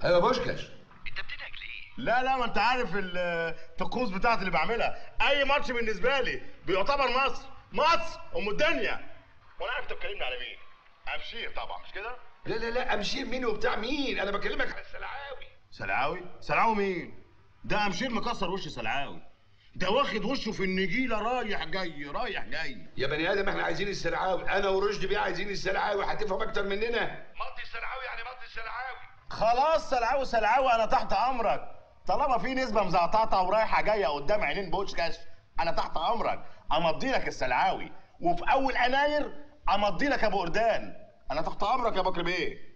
ايوه بوشكاش انت بتنهج ليه؟ لا لا ما انت عارف ال- الطقوس بتاعتي اللي بعملها اي ماتش بالنسبه لي بيعتبر مصر مصر ام الدنيا وانا عارف انت بتكلمني على مين ابشير طبعا مش كده لا لا لا امشير مين وبتاع مين انا بكلمك على السلعاوي سلعاوي سلعاوي مين ده امشير مكسر وش سلعاوي ده واخد وشه في النجيله رايح جاي رايح جاي يا بني ادم احنا عايزين السلعاوي انا ورشدي بيه عايزين السلعاوي هتفهم اكتر مننا مطي السلعاوي يعني مطي السلعاوي خلاص سلعاوي سلعاوي انا تحت امرك طالما في نسبه مزعطعه ورايحه جايه قدام عينين بوشكاش انا تحت امرك امضي لك السلعاوي وفي اول يناير امضي لك ابو قردان انا تحت امرك يا بكر بيه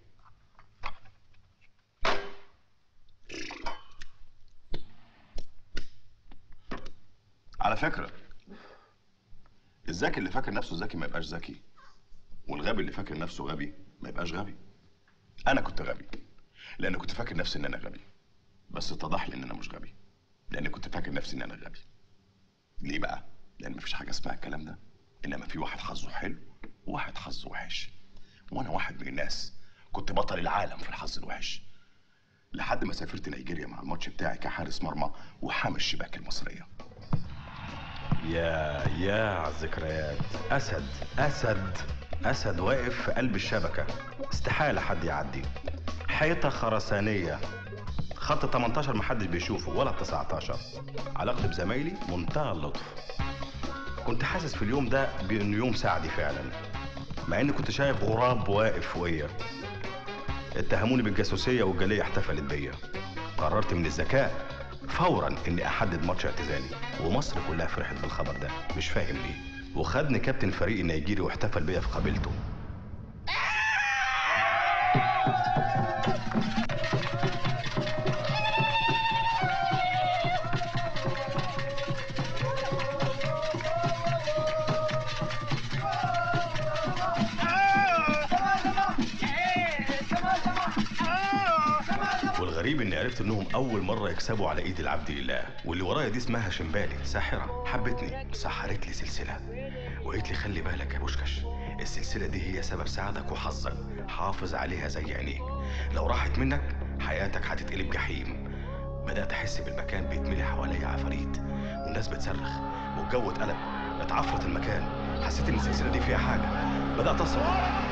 على فكره الذكي اللي فاكر نفسه ذكي ما يبقاش ذكي والغبي اللي فاكر نفسه غبي ما يبقاش غبي انا كنت غبي لان كنت فاكر نفسي ان انا غبي بس اتضح لي ان انا مش غبي لان كنت فاكر نفسي ان انا غبي ليه بقى لان مفيش حاجه اسمها الكلام ده انما في واحد حظه حلو وواحد حظه وحش وانا واحد من الناس كنت بطل العالم في الحظ الوحش لحد ما سافرت نيجيريا مع الماتش بتاعي كحارس مرمى وحامل الشباك المصريه يا يا على الذكريات اسد اسد اسد واقف في قلب الشبكه استحاله حد يعدي حيطه خرسانيه خط 18 محدش بيشوفه ولا 19 علاقتي بزمايلي منتهى اللطف كنت حاسس في اليوم ده بانه يوم سعدي فعلا مع اني كنت شايف غراب واقف فوقيا اتهموني بالجاسوسيه والجاليه احتفلت بيا قررت من الذكاء فورا اني احدد ماتش اعتزالي ومصر كلها فرحت بالخبر ده مش فاهم ليه وخدني كابتن فريق النيجيري واحتفل بيا في قبيلته والغريب اني عرفت انهم اول مره يكسبوا على ايد العبد لله واللي ورايا دي اسمها شمبالي ساحره حبتني سحرت لي سلسله وقالت لي خلي بالك يا بوشكش السلسله دي هي سبب سعادك وحظك حافظ عليها زي عينيك لو راحت منك حياتك هتتقلب جحيم بدات احس بالمكان بيتملي حواليا عفاريت والناس بتصرخ والجو اتقلب اتعفرت المكان حسيت ان السلسله دي فيها حاجه بدات اصرخ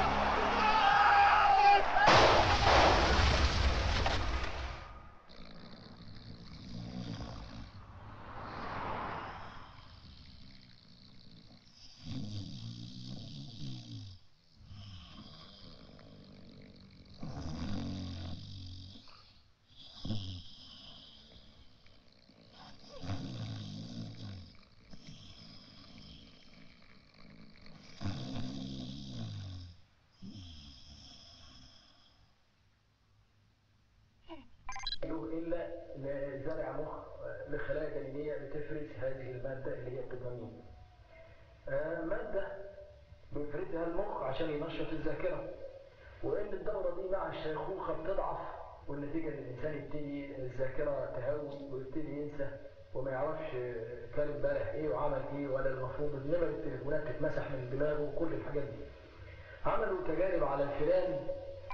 الا لزرع مخ لخلايا جنينيه بتفرز هذه الماده اللي هي الدوبامين. آه، ماده بيفرزها المخ عشان ينشط الذاكره. وان الدوره دي مع الشيخوخه بتضعف والنتيجه ان الانسان يبتدي الذاكره تهوي ويبتدي ينسى وما يعرفش كان امبارح ايه وعمل ايه ولا المفروض النمر التليفونات تتمسح من دماغه وكل الحاجات دي. عملوا تجارب على الفئران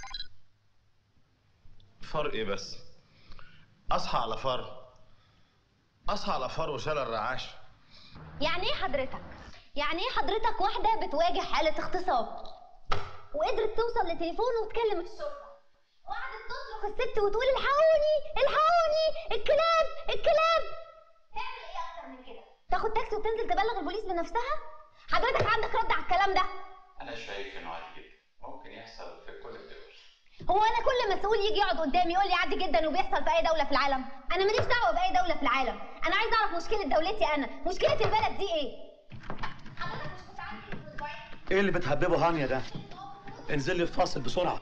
فرق ايه بس اصحى على فر اصحى على فر وشال الرعاش يعني ايه حضرتك؟ يعني ايه حضرتك واحدة بتواجه حالة اغتصاب وقدرت توصل لتليفون وتكلم الشرطة وقعدت تصرخ الست وتقول الحقوني الحقوني الكلاب الكلاب تعمل ايه اكتر من كده؟ تاخد تاكسي وتنزل تبلغ البوليس بنفسها؟ حضرتك عندك رد على الكلام ده؟ أنا شايف إنه عادي جدا ممكن يحصل في كل الدول هو انا كل مسؤول يجي يقعد قدامي يقول لي عادي جدا وبيحصل في اي دوله في العالم انا ماليش دعوه باي دوله في العالم انا عايز اعرف مشكله دولتي انا مشكله البلد دي ايه حضرتك مش كنت عندي من أسبوعين؟ ايه اللي بتهببه هانيا ده؟ انزل لي الفاصل بسرعه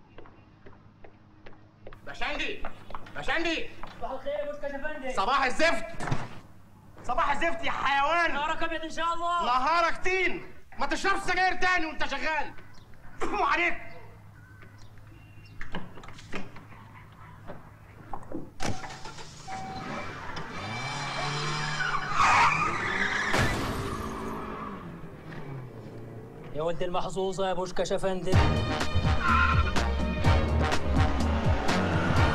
باشندي باشندي صباح الخير يا بوسكا يا فندم صباح الزفت صباح الزفت يا حيوان نهارك ابيض ان شاء الله نهارك تين ما تشربش سجاير تاني وانت شغال فو عليك يا ولد المحظوظه يا بوشكاش يا فندم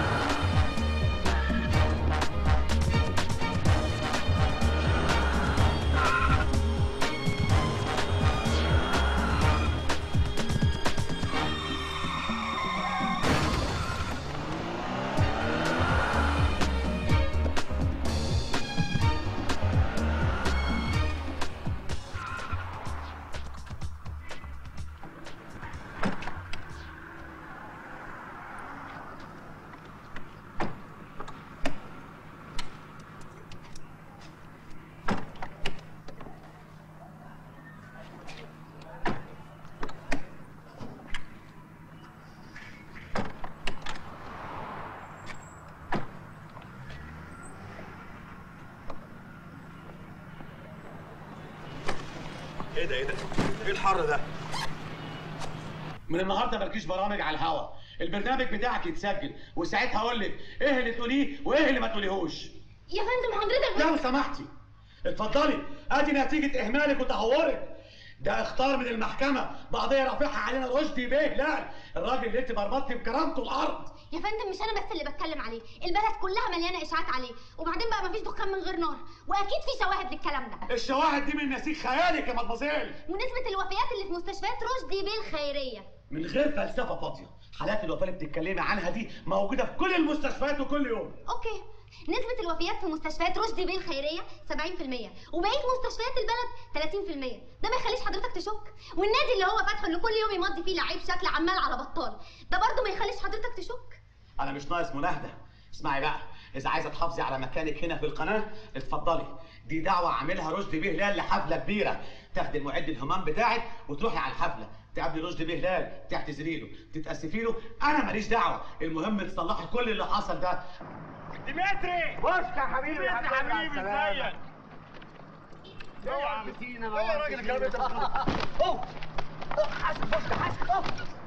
ايه ده ايه ده؟ ايه الحر ده؟ من النهارده مالكيش برامج على الهوا البرنامج بتاعك يتسجل وساعتها اقول لك ايه اللي تقوليه وايه اللي ما تقوليهوش يا فندم حضرتك لو سمحتي اتفضلي ادي نتيجه اهمالك وتهورك ده اختار من المحكمه بقضيه رافعها علينا رشدي بيه لا الراجل اللي انت مرمطتي بكرامته الارض يا فندم مش انا بس اللي بتكلم عليه البلد كلها مليانه اشاعات عليه وبعدين بقى مفيش دخان من غير نار واكيد في شواهد للكلام ده الشواهد دي من نسيج خيالك يا مدمزيل ونسبه الوفيات اللي في مستشفيات رشدي بيه الخيريه من غير فلسفه فاضيه حالات الوفاه اللي بتتكلمي عنها دي موجوده في كل المستشفيات وكل يوم اوكي نسبة الوفيات في مستشفيات رشدي بيه الخيرية 70% وبقية مستشفيات البلد 30% ده ما يخليش حضرتك تشك والنادي اللي هو فاتحه اللي كل يوم يمضي فيه لعيب شكل عمال على بطال ده برضه ما يخليش حضرتك تشك انا مش ناقص مناهده اسمعي بقى اذا عايزه تحافظي على مكانك هنا في القناه اتفضلي دي دعوه عاملها رشدي بيه هلال لحفله كبيره تاخدي المعد الهمام بتاعك وتروحي على الحفله تقابلي رشدي بيه هلال تعتذري له تتاسفي له انا ماليش دعوه المهم تصلحي كل اللي حصل ده ديمتري بص يا حبيبي ديمتري حبيبي ازيك ايه يا عم سينا ايه يا راجل الكلام اللي انت بتقوله ده؟ اوه أوه، حاسب بص حاسب اوه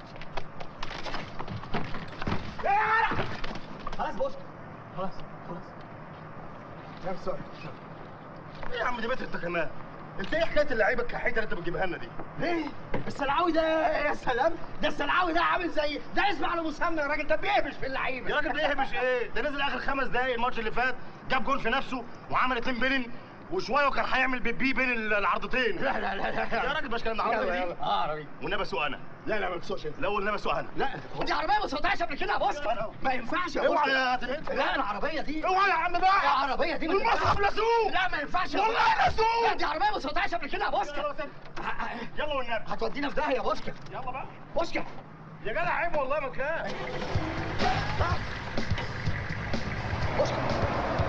ايه يا جدع خلاص بص خلاص خلاص يا سوري ايه يا عم ديمتري انت كمان انت ايه حكايه اللعيبه الكحيته اللي انت بتجيبها لنا دي؟ ليه؟ السلعاوي ده يا سلام ده السلعاوي ده عامل زي ده اسم على مسمى يا راجل ده بيهبش في اللعيبه يا راجل بيهبش ايه؟ ده نزل اخر خمس دقايق الماتش اللي فات جاب جون في نفسه وعمل اتنين بيلين وشويه وكان هيعمل بيبي بين العرضتين لا لا لا لا يا راجل مش كلام ده يلا عرضه يلا دي اه عربي والنبي اسوق انا لا لا ما تسوقش انت لا والنبي اسوق انا لا دي عربيه ما سوقتهاش قبل كده يا بص ما ينفعش يا اوعى بص يا تلاتة. لا العربيه دي اوعى يا عم بقى العربيه دي ما والمصحف تنفعش. لا سوق لا ما ينفعش يا والله بوسكا. لا سوق. لا دي عربيه ما سوقتهاش قبل كده يا بوسكا يلا سيب. يلا والنبي هتودينا في داهيه يا بوسكا يلا بقى بوسكا يا جدع عيب والله ما كان بوسكا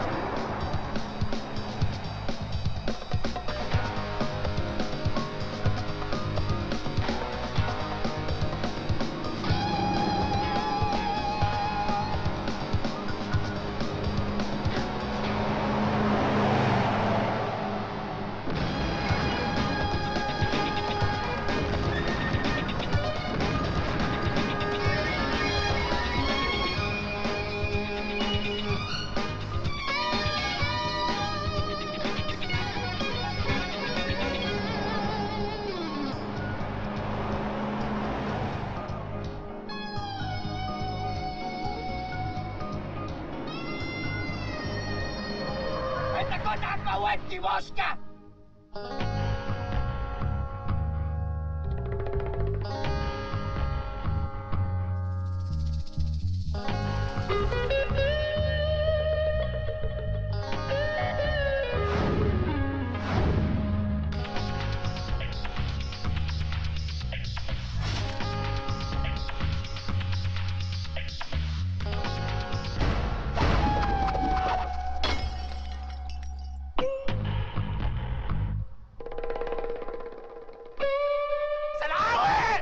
انت كنت هتموتني بوسكا سلعاوي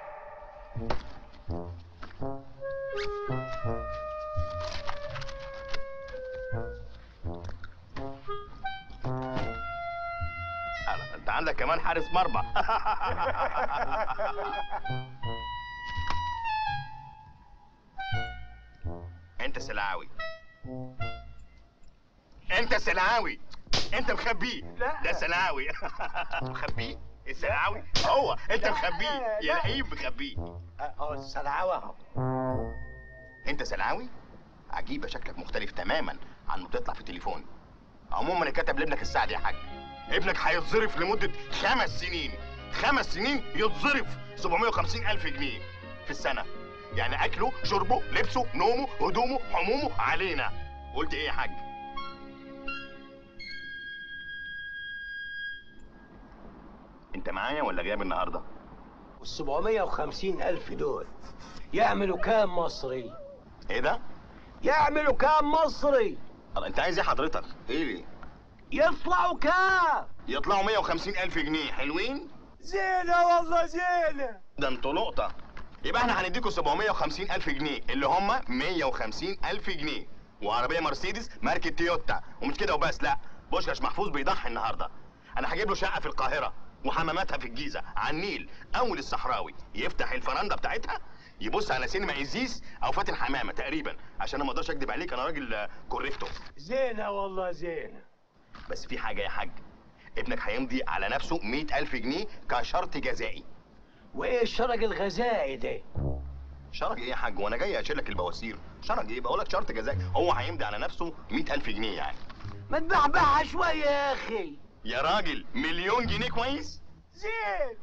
انت عندك كمان حارس مرمى انت سلعاوي انت سلعاوي انت مخبيه لا. ده سلعاوي مخبيه السلعاوي هو انت مخبيه يا لئيم مخبيه اه السلعاوي اهو انت سلعاوي عجيبه شكلك مختلف تماما عن ما بتطلع في التليفون عموما كتب لابنك السعد يا حاج ابنك هيتظرف لمده خمس سنين خمس سنين يتظرف 750 الف جنيه في السنه يعني اكله شربه لبسه نومه هدومه حمومه علينا قلت ايه يا حاج انت معايا ولا جايب النهارده وال 750 ألف دول يعملوا كام مصري؟ ايه ده يعملوا كام مصري؟ طب انت عايز ايه حضرتك ايه ليه يطلعوا كام؟ يطلعوا 150 الف جنيه حلوين زينة والله زينة ده انتوا نقطة يبقى احنا هنديكوا 750 ألف جنيه اللي هم 150 ألف جنيه وعربية مرسيدس ماركة تويوتا ومش كده وبس لا بوشكاش محفوظ بيضحي النهاردة أنا هجيب له شقة في القاهرة وحماماتها في الجيزه على النيل اول الصحراوي يفتح الفرنده بتاعتها يبص على سينما ازيز او فاتن حمامه تقريبا عشان انا ما اقدرش اكدب عليك انا راجل آه، كوريفتو زينه والله زينه بس في حاجه يا حاج ابنك هيمضي على نفسه مئة ألف جنيه كشرط جزائي وايه الشرج الغذائي ده شرج ايه يا حاج وانا جاي اشيل لك البواسير شرج ايه بقول لك شرط جزائي هو هيمضي على نفسه مئة ألف جنيه يعني ما تبعبعها شويه يا اخي يا راجل مليون جنيه كويس زين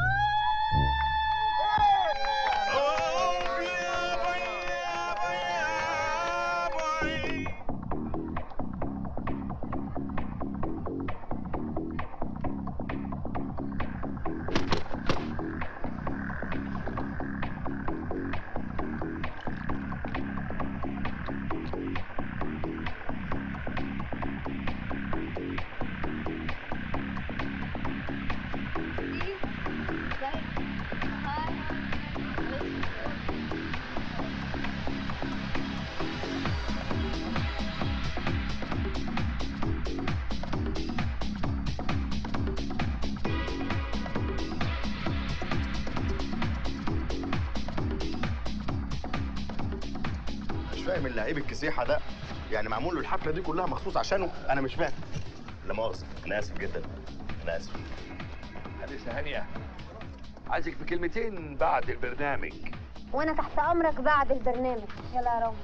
مش فاهم اللعيب الكسيحه ده يعني معمول له الحفله دي كلها مخصوص عشانه انا مش فاهم لا مؤاخذه انا اسف جدا انا اسف أنسة هانية عايزك في كلمتين بعد البرنامج وانا تحت امرك بعد البرنامج يلا يا رامي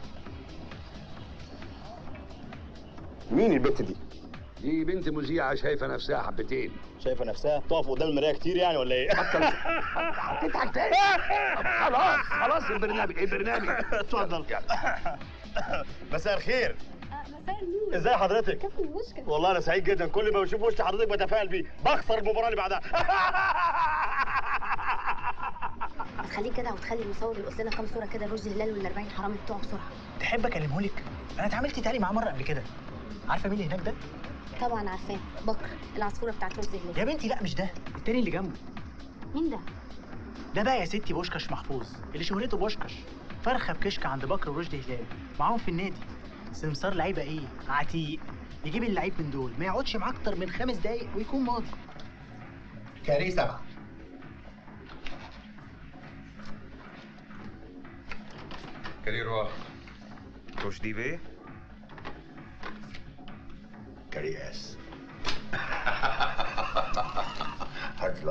مين البت دي دي بنت مذيعة شايفة نفسها حبتين شايفه نفسها تقف قدام المرايه كتير يعني ولا ايه هتضحك تاني خلاص خلاص البرنامج البرنامج اتفضل مساء الخير مساء النور ازاي حضرتك كابتن مشكل والله انا سعيد جدا كل ما بشوف وش حضرتك بتفائل بيه بخسر المباراه اللي بعدها تخليك كده وتخلي المصور يقص لنا كام صوره كده رشدي هلال وال 40 حرامي بتوعه بسرعه تحب اكلمه لك انا اتعاملت تاني معاه مره قبل كده عارفه مين اللي هناك ده طبعا عارفاه بكر العصفوره بتاعت رشدي هلال يا بنتي لا مش ده التاني اللي جنبه مين ده ده بقى يا ستي بوشكش محفوظ اللي شهرته بوشكش فرخه بكشك عند بكر ورشدي هلال معاهم في النادي سمسار لعيبه ايه عتيق يجيب اللعيب من دول ما يقعدش معاه اكتر من خمس دقايق ويكون ماضي كاري سبعة كارير واحد رشدي بيه كرياس هجلة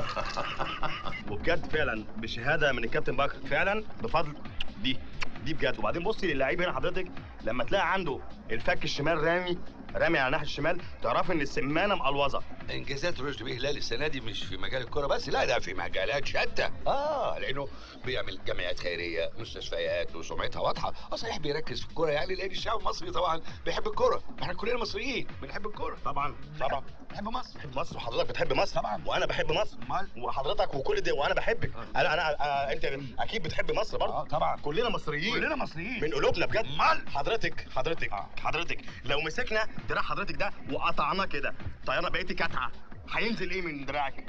وبجد فعلا بشهاده من الكابتن بكر فعلا بفضل دي دي بجد وبعدين بصي للعيب هنا حضرتك لما تلاقي عنده الفك الشمال رامي رامي على ناحيه الشمال تعرفي ان السمانه مقلوظه انجازات رشدي بيه هلال السنه دي مش في مجال الكوره بس لا ده في مجالات شتى اه لانه بيعمل جمعيات خيريه مستشفيات وسمعتها واضحه اه صحيح بيركز في الكوره يعني لان الشعب المصري طبعا بيحب الكوره احنا كلنا مصريين بنحب الكوره طبعا طبعا بنحب مصر بحب مصر وحضرتك بتحب مصر طبعا. وانا بحب مصر امال وحضرتك وكل دي وانا بحبك انا انا آه انت اكيد بتحب مصر برضه اه طبعا كلنا مصريين كلنا مصريين من قلوبنا بجد امال حضرتك حضرتك آه. حضرتك لو مسكنا دراع حضرتك ده وقطعناه كده طيرنا بقيتي كتعه هينزل ايه من دراعك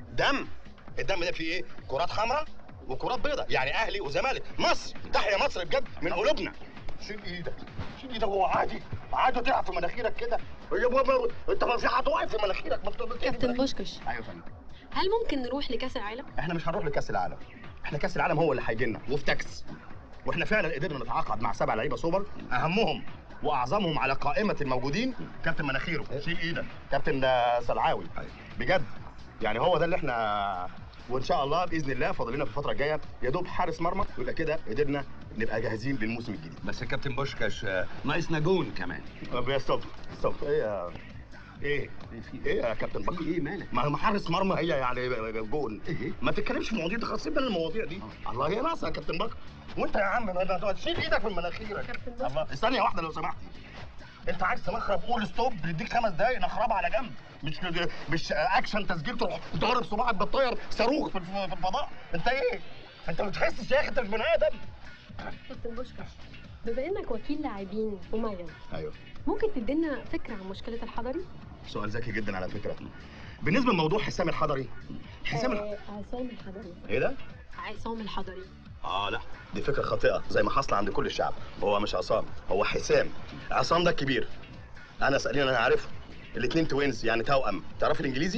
دم الدم ده فيه ايه كرات حمراء وكرات بيضاء يعني اهلي وزمالك مصر تحيا مصر بجد من قلوبنا شيل ايدك شيل ايدك هو عادي عادي تقع في مناخيرك كده يا بابا انت ما في هتقع في مناخيرك ما بتقدرش كابتن بوشكش ايوه يا فندم هل ممكن نروح لكاس العالم؟ احنا مش هنروح لكاس العالم احنا كاس العالم هو اللي هيجي لنا وفي تاكس واحنا فعلا قدرنا نتعاقد مع سبع لعيبه سوبر اهمهم واعظمهم على قائمه الموجودين كابتن مناخيره شيل ايدك كابتن آه، سلعاوي بجد يعني هو ده اللي احنا وان شاء الله باذن الله فاضل لنا في الفتره الجايه يا دوب حارس مرمى ويبقى كده قدرنا نبقى جاهزين للموسم الجديد بس يا كابتن بوشكاش آه، ناقصنا جون كمان طب يا ستوب ستوب ايه يا ايه ايه يا كابتن بكر ايه مالك ما ما حارس مرمى هي يعني جون إيه؟ ما تتكلمش في مواضيع تخصص من المواضيع دي الله هي ناقصه يا كابتن بكر وانت يا عم ما ما تشيل ايدك من مناخيرك الله ثانيه واحده لو سمحتي انت عايز تمخرب قول ستوب نديك خمس دقايق نخربها على جنب مش مش اكشن تسجيل تروح ضارب صباعك بالطير صاروخ في الف- في الفضاء انت ايه انت ما بتحسش يا اخي انت مش بني ادم كابتن بوشكش بما انك وكيل لاعبين مميز ايوه ممكن تدينا فكره عن مشكله الحضري؟ سؤال ذكي جدا على فكره بالنسبه لموضوع حسام الحضري حسام الح... آه، عصام الحضري ايه ده عصام الحضري اه لا دي فكره خاطئه زي ما حصل عند كل الشعب هو مش عصام هو حسام عصام ده الكبير انا اسالني انا عارفه الاثنين توينز يعني توأم تعرف الانجليزي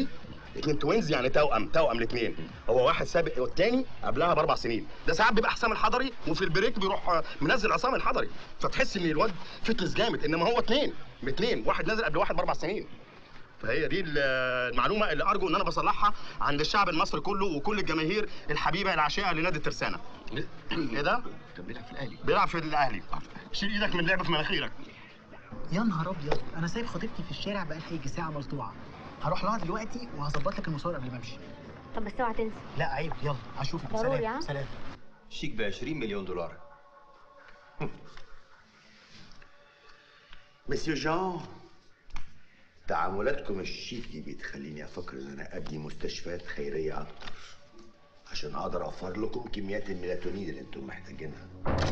اتنين توينز يعني توأم توأم الاثنين هو واحد سابق والتاني قبلها باربع سنين ده ساعات بيبقى حسام الحضري وفي البريك بيروح آه، منزل عصام الحضري فتحس ان الواد فتلس جامد انما هو اتنين اتنين واحد نازل قبل واحد باربع سنين فهي دي ال- المعلومه اللي ارجو ان انا بصلحها عند الشعب المصري كله وكل الجماهير الحبيبه العشيقه لنادي الترسانه ايه ده؟ كان بيلعب في الاهلي بيلعب في الاهلي شيل ايدك من اللعب في مناخيرك يا نهار ابيض انا سايب خطيبتي في الشارع بقالها يجي ساعه ملطوعه هروح لها دلوقتي وهظبط لك المصور قبل ما امشي طب بس اوعى تنسى لا عيب يلا اشوفك ضروري، سلام ها؟ سلام شيك ب 20 مليون دولار مسيو جان تعاملاتكم الشيك دي بتخليني افكر ان انا ابني مستشفيات خيريه اكتر عشان اقدر اوفر لكم كميات الميلاتونين اللي انتم محتاجينها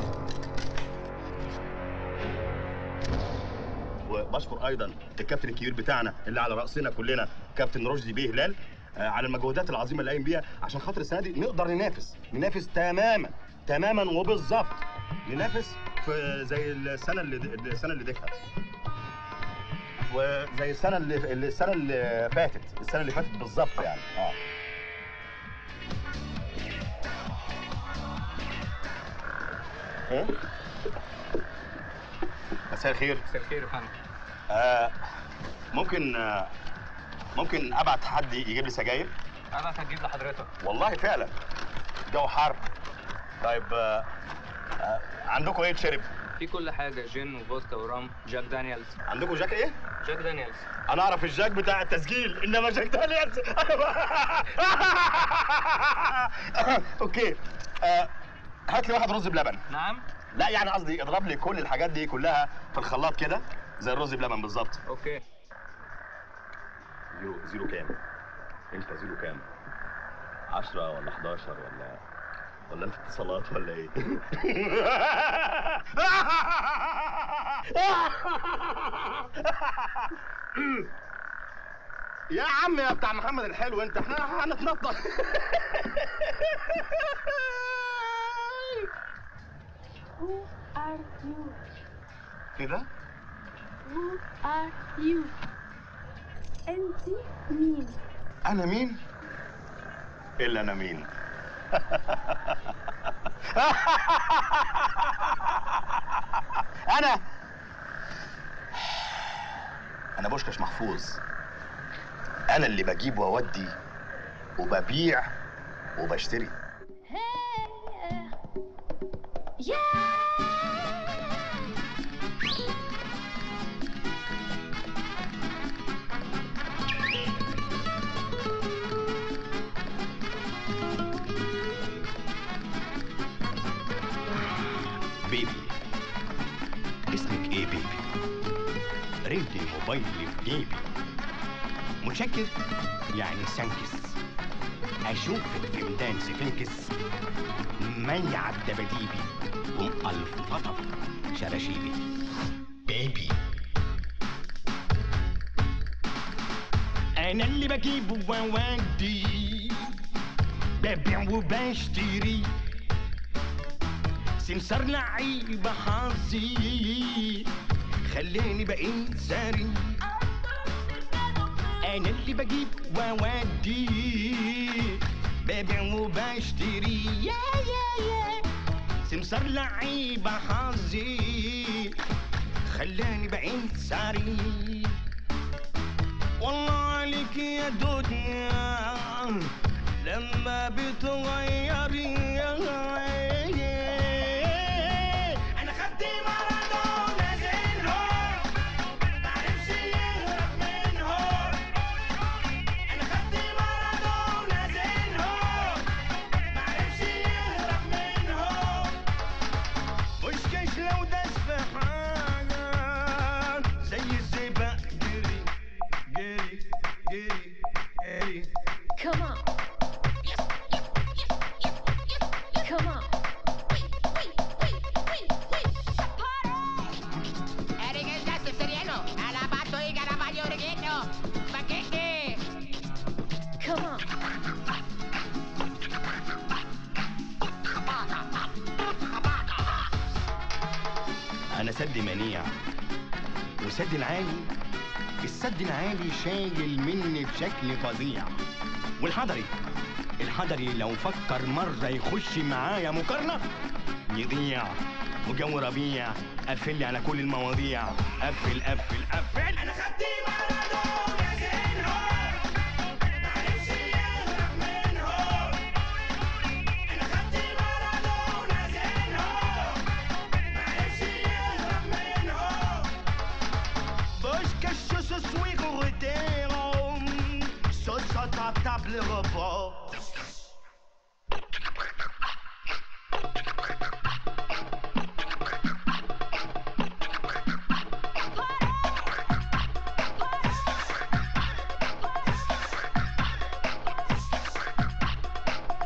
وبشكر ايضا الكابتن الكبير بتاعنا اللي على راسنا كلنا كابتن رشدي بيه هلال آه، على المجهودات العظيمه اللي قايم بيها عشان خاطر السنه دي نقدر ننافس ننافس تماما تماما وبالظبط ننافس في زي السنه اللي السنه اللي ديكها وزي السنه اللي السنه اللي فاتت السنه اللي فاتت بالظبط يعني اه ايه مساء الخير مساء الخير يا فندم آه ممكن آه ممكن ابعت حد يجيب لي سجاير انا هجيب لحضرتك والله فعلا الجو حر طيب آه آه عندكم ايه تشرب في كل حاجه جين وفودكا ورام جاك دانيالز عندكم جاك ايه جاك دانيالز انا اعرف الجاك بتاع التسجيل انما جاك دانيالز اوكي آه هات لي واحد رز بلبن نعم لا يعني قصدي اضرب لي كل الحاجات دي كلها في الخلاط كده زي الرز بلبن بالظبط اوكي زيرو زيرو كام؟ انت زيرو كام؟ 10 ولا 11 ولا ولا انت اتصالات ولا ايه؟ يا عم يا بتاع محمد الحلو انت احنا هنتنطط Who are you? كده؟ Who are you? انت مين؟ انا مين؟ الا انا مين؟ انا انا بوشكاش محفوظ انا اللي بجيب واودي وببيع وبشتري بيبي اسمك ايه بيبي رنتي موبايلي في جيبي متشكر يعني سانكس اشوفك في ميدان سفنكس مي عالدباديبي ومقلفطة شراشيبي بيبي انا اللي بجيب وودي ببيع وبشتري سمسار لعيب حظي خلاني بقيت ساري انا اللي بجيب واودي ببيع وبشتري يا يا يا سمسار لعيب حظي خلاني بقيت ساري والله عليك يا دنيا لما بتغيري انا خدت مارادونا زينهم معرفش يهرب منهم انا خدت مارادونا زينهم معرفش يهرب منهم مش كيش لو داس في حاجه زي السباق جري جري جري جري Come on. Come on. Eric il testo serieno, alabato i Caravaggio Righetto, Spaghetti! Come on. انا سد منيع وسد العالي السد العالي شايل مني بشكل فظيع والحضري الحضري لو فكر مرة يخش معايا مقارنة يضيع وجو ربيع قفل لي على كل المواضيع قفل قفل قفل انا خدت Bosque je ce suis retard Ce soit ta table repas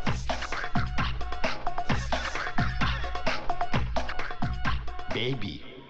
Baby